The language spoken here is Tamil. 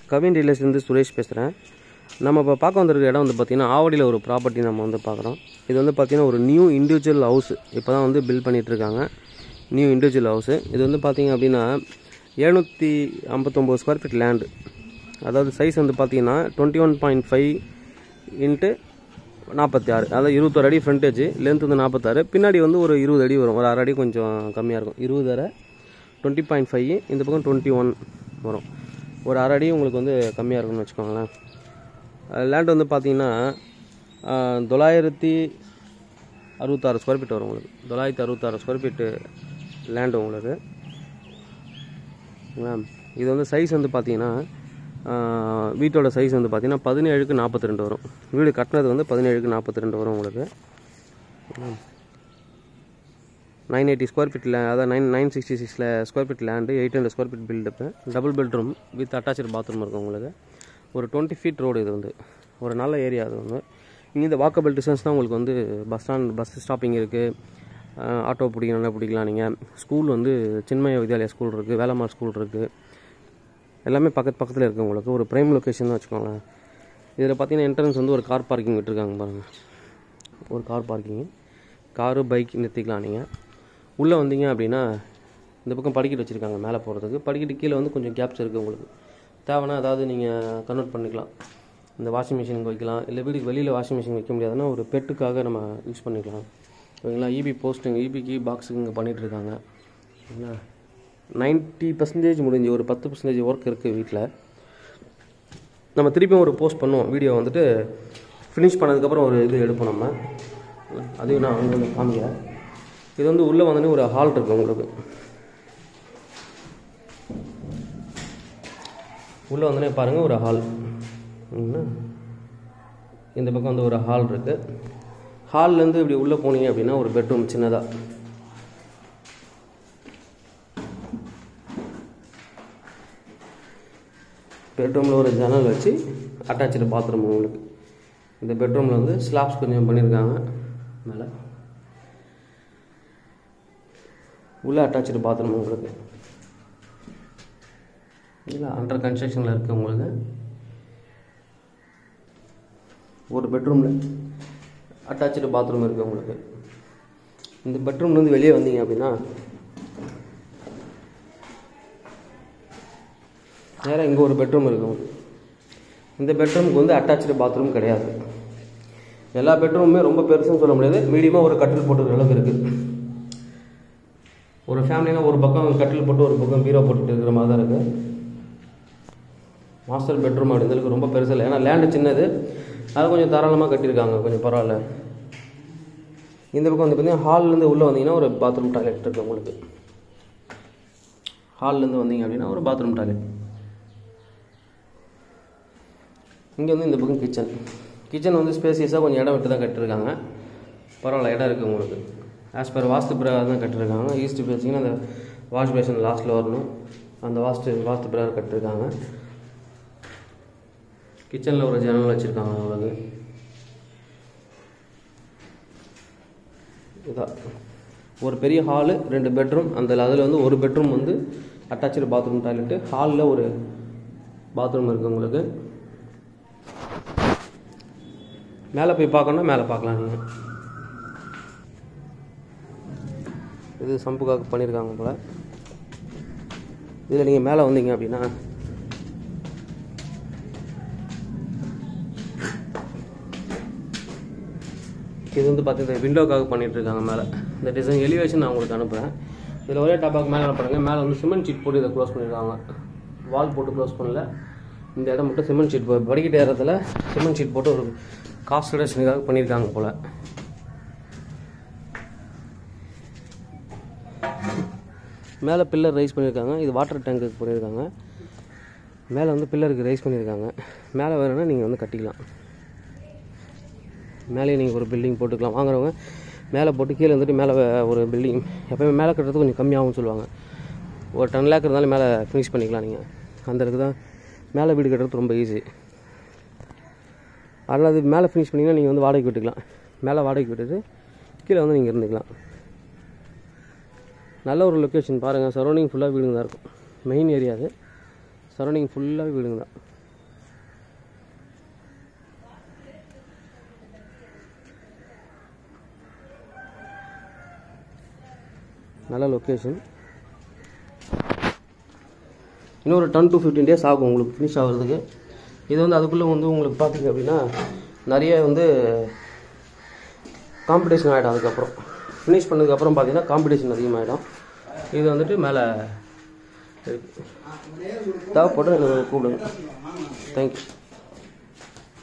கவின் ரியலேஸ்லேருந்து சுரேஷ் பேசுகிறேன் நம்ம இப்போ பார்க்க வந்திருக்க இடம் வந்து பார்த்திங்கன்னா ஆவடியில் ஒரு ப்ராப்பர்ட்டி நம்ம வந்து பார்க்குறோம் இது வந்து பார்த்திங்கன்னா ஒரு நியூ இண்டிவிஜுவல் ஹவுஸ் இப்போ தான் வந்து பில்ட் பண்ணிகிட்ருக்காங்க நியூ இண்டிவிஜுவல் ஹவுஸு இது வந்து பார்த்திங்க அப்படின்னா எழுநூற்றி ஐம்பத்தொம்போது ஸ்கொயர் ஃபீட் லேண்டு அதாவது சைஸ் வந்து பார்த்திங்கன்னா twenty one point five into நாற்பத்தி ஆறு அதாவது இருபத்தொரு அடி ஃப்ரண்டேஜ் லென்த் வந்து நாற்பத்தாறு பின்னாடி வந்து ஒரு இருபது அடி வரும் ஒரு அரை அடி கொஞ்சம் கம்மியாக இருக்கும் இருபது அரை டுவெண்ட்டி பாயிண்ட் ஃபைவ் இந்த பக்கம் டுவெண்ட்டி ஒன் வரும் ஒரு அரை அடி உங்களுக்கு வந்து கம்மியாக இருக்கும்னு வச்சுக்கோங்களேன் லேண்ட் வந்து பார்த்தீங்கன்னா ஆஹ், தொள்ளாயிரத்தி அறுபத்தாறு ஸ்கொயர் ஃபீட் வரும் உங்களுக்கு தொள்ளாயிரத்தி அறுபத்தாறு ஸ்கொயர் ஃபீட்டு லேண்டு உங்களுக்கு சரிங்களா? இது வந்து சைஸ் வந்து பார்த்தீங்கன்னா ஆஹ், வீட்டோட சைஸ் வந்து பார்த்தீங்கன்னா பதினேழுக்கு நாற்பத்தி ரெண்டு வரும் வீடு கட்டினது வந்து பதினேழுக்கு நாற்பத்தி ரெண்டு வரும் உங்களுக்கு நைன் எயிட்டி ஸ்கொயர் ஃபீட் லே அதாவது நைன் நைன் சிக்ஸ்டி சிக்ஸில் square feet land eight hundred square feet build up double bedroom with attach bathroom இருக்கும் உங்களுக்கு ஒரு டுவெண்ட்டி ஃபீட் ரோடு இது வந்து ஒரு நல்ல ஏரியா அது வந்து இங்கே இந்த வாக்கபிள் டிஸ்டன்ஸ் தான் உங்களுக்கு வந்து பஸ் ஸ்டாண்ட் பஸ் ஸ்டாப்பிங் இருக்குது ஆட்டோ பிடிக்கணும்னா பிடிக்கலாம் நீங்கள் ஸ்கூல் வந்து சின்மய வித்யாலயா ஸ்கூல் இருக்குது வேலம்மாள் ஸ்கூல் இருக்குது எல்லாமே பக்கத்து பக்கத்தில் இருக்குது உங்களுக்கு ஒரு ப்ரைம் லொக்கேஷன் தான் வச்சுக்கோங்களேன் இதில் பார்த்தீங்கன்னா என்ட்ரன்ஸ் வந்து ஒரு கார் பார்க்கிங் விட்டுருக்காங்க பாருங்கள் ஒரு கார் பார்க்கிங் காரு பைக் நிறுத்திக்கலாம் நீங்கள் உள்ளே வந்தீங்க அப்படின்னா இந்த பக்கம் படிக்கட்டு வச்சுருக்காங்க மேலே போகிறதுக்கு படிக்கட்டு கீழே வந்து கொஞ்சம் கேப்ஸ் இருக்குது உங்களுக்கு தேவைன்னா அதாவது நீங்கள் கன்வெர்ட் பண்ணிக்கலாம் இந்த வாஷிங் மிஷினுக்கு வைக்கலாம் இல்லை வீட்டுக்கு வெளியில் வாஷிங் மிஷின் வைக்க முடியாதுன்னா ஒரு பெட்டுக்காக நம்ம யூஸ் பண்ணிக்கலாம் ஓகேங்களா இபி போஸ்ட்டுங்க இபிக்கு பாக்ஸுக்கு இங்கே பண்ணிகிட்ருக்காங்க ஓகேங்களா நைன்ட்டி பர்சன்டேஜ் முடிஞ்சு ஒரு பத்து பர்சன்டேஜ் ஒர்க் இருக்குது வீட்டில் நம்ம திருப்பியும் ஒரு போஸ்ட் பண்ணுவோம் வீடியோ வந்துட்டு ஃபினிஷ் பண்ணதுக்கப்புறம் ஒரு இது எடுப்போம் நம்ம அதையும் நான் வந்து வந்து காமிக்கிறேன் இது வந்து உள்ளே வந்தோடனே ஒரு ஹால் இருக்குது உங்களுக்கு உள்ளே வந்தோடனே பாருங்கள் ஒரு ஹால் இந்த பக்கம் வந்து ஒரு ஹால் இருக்குது ஹால்லேருந்து இப்படி உள்ளே போனீங்க அப்படின்னா ஒரு பெட்ரூம் சின்னதாக பெட்ரூமில் ஒரு ஜன்னல் வச்சு அட்டாச்சு பாத்ரூம் உங்களுக்கு இந்த பெட்ரூமில் வந்து ஸ்லாப்ஸ் கொஞ்சம் பண்ணியிருக்காங்க மேலே உள்ள அட்டாச்சு பாத்ரூம் உங்களுக்கு இல்லை அண்டர் கன்ஸ்ட்ரக்ஷனில் இருக்குது உங்களுக்கு ஒரு பெட்ரூமில் அட்டாச்சு பாத்ரூம் இருக்குது உங்களுக்கு இந்த பெட்ரூம்லேருந்து வெளியே வந்தீங்க அப்படின்னா நேராக இங்கே ஒரு பெட்ரூம் இருக்கும் இந்த பெட்ரூமுக்கு வந்து அட்டாச்சு பாத்ரூம் கிடையாது எல்லா பெட்ரூமுமே ரொம்ப பெருசுன்னு சொல்ல முடியாது மீடியமாக ஒரு கட்டில் போட்டுக்கிற அளவுக்கு இருக்குது ஒரு ஃபேமிலினா ஒரு பக்கம் கட்டில் போட்டு ஒரு பக்கம் பீரோ போட்டுட்டு இருக்கிற மாதிரி தான் இருக்குது மாஸ்டர் பெட்ரூம் அப்படின்றதுக்கு ரொம்ப பெருசு இல்லை ஏன்னா லேண்டு சின்னது அது கொஞ்சம் தாராளமாக கட்டியிருக்காங்க கொஞ்சம் பரவாயில்ல இந்த பக்கம் வந்து பார்த்தீங்கன்னா ஹால்லேருந்து உள்ளே வந்தீங்கன்னா ஒரு பாத்ரூம் டாய்லெட் இருக்குது உங்களுக்கு ஹால்லேருந்து வந்தீங்க அப்படின்னா ஒரு பாத்ரூம் டாய்லெட் இங்கே வந்து இந்த பக்கம் கிச்சன் கிச்சன் வந்து ஸ்பேசியஸாக கொஞ்சம் இடம் விட்டு தான் கட்டிருக்காங்க பரவாயில்ல இடம் இருக்குது உங்களுக்கு ஆஸ் பர் வாஸ்து பிரகாரம் தான் கட்டிருக்காங்க ஈஸ்ட் ஃபேஸிங்னா அந்த வாஷ் பேஷன் லாஸ்ட்டில் வரணும் அந்த வாஸ்து வாஸ்து பிரகாரம் கட்டிருக்காங்க கிச்சனில் ஒரு ஜன்னல் வச்சுருக்காங்க உங்களுக்கு இதான் ஒரு பெரிய ஹாலு ரெண்டு பெட்ரூம் அந்த அதில் வந்து ஒரு பெட்ரூம் வந்து அட்டாச்சு பாத்ரூம் டாய்லெட்டு ஹாலில் ஒரு பாத்ரூம் இருக்குது உங்களுக்கு மேலே போய் பார்க்கணுன்னா மேலே பார்க்கலாம் நீங்கள் இது சம்புக்காக பண்ணியிருக்காங்க போல் இதில் நீங்கள் மேலே வந்தீங்க அப்படின்னா இது வந்து பார்த்தீங்கன்னா விண்டோக்காக பண்ணிட்டு இருக்காங்க மேலே இந்த டிசைன் எலிவேஷன் நான் உங்களுக்கு அனுப்புகிறேன் இதில் ஒரே டாப்பாக்கு மேலே அனுப்புறாங்க மேலே வந்து சிமெண்ட் சீட் போட்டு இதை க்ளோஸ் பண்ணியிருக்காங்க வால் போட்டு க்ளோஸ் பண்ணல இந்த இடம் மட்டும் சிமெண்ட் சீட் போ படிக்கிட்ட இடத்துல சிமெண்ட் சீட் போட்டு ஒரு காஸ்ட் ரிடக்ஷனுக்காக பண்ணியிருக்காங்க போல் மேலே பில்லர் ரைஸ் பண்ணியிருக்காங்க இது வாட்டர் டேங்குக்கு பண்ணியிருக்காங்க மேலே வந்து பில்லருக்கு ரைஸ் பண்ணியிருக்காங்க மேலே வேணும்னா நீங்கள் வந்து கட்டிக்கலாம் மேலேயே நீங்கள் ஒரு பில்டிங் போட்டுக்கலாம் வாங்குறவங்க மேலே போட்டு கீழே வந்துட்டு மேலே ஒரு பில்டிங் எப்போயுமே மேலே கட்டுறது கொஞ்சம் கம்மியாகும்னு சொல்லுவாங்க ஒரு டென் லேக் இருந்தாலும் மேலே ஃபினிஷ் பண்ணிக்கலாம் நீங்கள் அந்த இடத்துக்கு தான் மேலே வீடு கட்டுறது ரொம்ப ஈஸி அதனால் அது மேலே ஃபினிஷ் பண்ணிங்கன்னா நீங்கள் வந்து வாடகைக்கு விட்டுக்கலாம் மேலே வாடகைக்கு விட்டுட்டு கீழே வந்து நீங்கள் இருந்துக்கலாம் நல்ல ஒரு லொக்கேஷன் பாருங்கள் சரௌண்டிங் ஃபுல்லாக வீடுங்க தான் இருக்கும் மெயின் ஏரியா அது சரௌண்டிங் ஃபுல்லாக வீடுங்க தான் நல்ல லொக்கேஷன் இன்னொரு டென் டு ஃபிஃப்டீன் டேஸ் ஆகும் உங்களுக்கு ஃபினிஷ் ஆகிறதுக்கு இது வந்து அதுக்குள்ளே வந்து உங்களுக்கு பார்த்தீங்க அப்படின்னா நிறைய வந்து காம்படிஷன் ஆகிடும் அதுக்கப்புறம் ஃபினிஷ் பண்ணதுக்கப்புறம் பார்த்தீங்கன்னா காம்படிஷன் அதிகமாகிடும் இது வந்துட்டு மேலே இருக்கு தேவைப்படும் எனக்கு கூப்பிடுங்க தேங்க்யூ